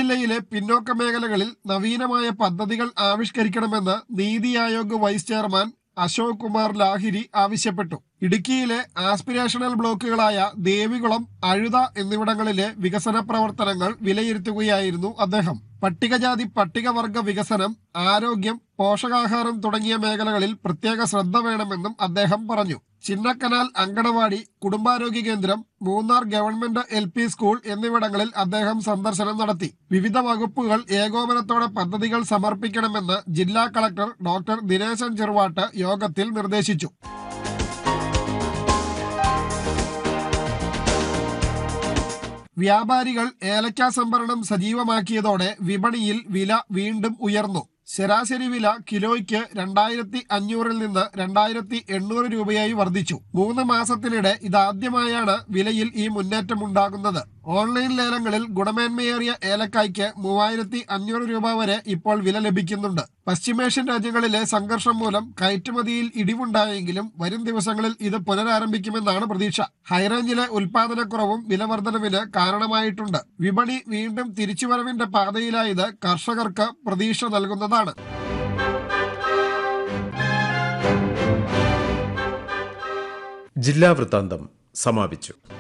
ജില്ലയിലെ പിന്നോക്ക മേഖലകളിൽ നവീനമായ പദ്ധതികൾ ആവിഷ്കരിക്കണമെന്ന് നീതി ആയോഗ് വൈസ് ചെയർമാൻ അശോക് കുമാർ ലാഹിരി ആവശ്യപ്പെട്ടു ഇടുക്കിയിലെ ആസ്പിരേഷണൽ ബ്ലോക്കുകളായ ദേവികുളം അഴുത എന്നിവിടങ്ങളിലെ വികസന പ്രവർത്തനങ്ങൾ വിലയിരുത്തുകയായിരുന്നു അദ്ദേഹം പട്ടികജാതി പട്ടികവർഗ വികസനം ആരോഗ്യം പോഷകാഹാരം തുടങ്ങിയ മേഖലകളിൽ പ്രത്യേക ശ്രദ്ധ വേണമെന്നും അദ്ദേഹം പറഞ്ഞു ചിന്നക്കനാൽ അങ്കണവാടി കുടുംബാരോഗ്യ കേന്ദ്രം Munnar government L P school എന്നിവിടങ്ങളിൽ അദ്ദേഹം സന്ദർശനം നടത്തി വിവിധ വകുപ്പുകൾ ഏകോപനത്തോടെ പദ്ധതികൾ സമർപ്പിക്കണമെന്ന് ജില്ലാ കളക്ടർ ഡോക്ടർ ദിനേശൻ ചെറുവാട്ട് യോഗത്തിൽ നിർദ്ദേശിച്ചു വ്യാപാരികൾ ഏലക്ക സംഭരണം സജീവമാക്കിയതോടെ വിപണിയിൽ വില വീണ്ടും ഉയർന്നു ശരാശരി വില കിലോയ്ക്ക് രണ്ടായിരത്തി അഞ്ഞൂറിൽ നിന്ന് രണ്ടായിരത്തി എണ്ണൂറ് രൂപയായി വർദ്ധിച്ചു മൂന്ന് മാസത്തിനിടെ ഇതാദ്യമായാണ് വിലയിൽ ഈ മുന്നേറ്റം ഉണ്ടാകുന്നത് ഓൺലൈൻ ലേലങ്ങളിൽ ഗുണമേന്മയേറിയ ഏലക്കായ്ക്ക് മൂവായിരത്തി അഞ്ഞൂറ് രൂപ വരെ ഇപ്പോൾ വില ലഭിക്കുന്നുണ്ട് പശ്ചിമേഷ്യൻ രാജ്യങ്ങളിലെ സംഘർഷം മൂലം കയറ്റുമതിയിൽ ഇടിവുണ്ടായെങ്കിലും വരും ദിവസങ്ങളിൽ ഇത് പുനരാരംഭിക്കുമെന്നാണ് പ്രതീക്ഷ ഹൈറേഞ്ചിലെ ഉൽപാദനക്കുറവും വിലവർധനവിന് കാരണമായിട്ടുണ്ട് വിപണി വീണ്ടും തിരിച്ചുവരവിന്റെ പാതയിലായത് കർഷകർക്ക് പ്രതീക്ഷ നൽകുന്നതാണ് ജില്ലാ വൃത്താന്തം സമാപിച്ചു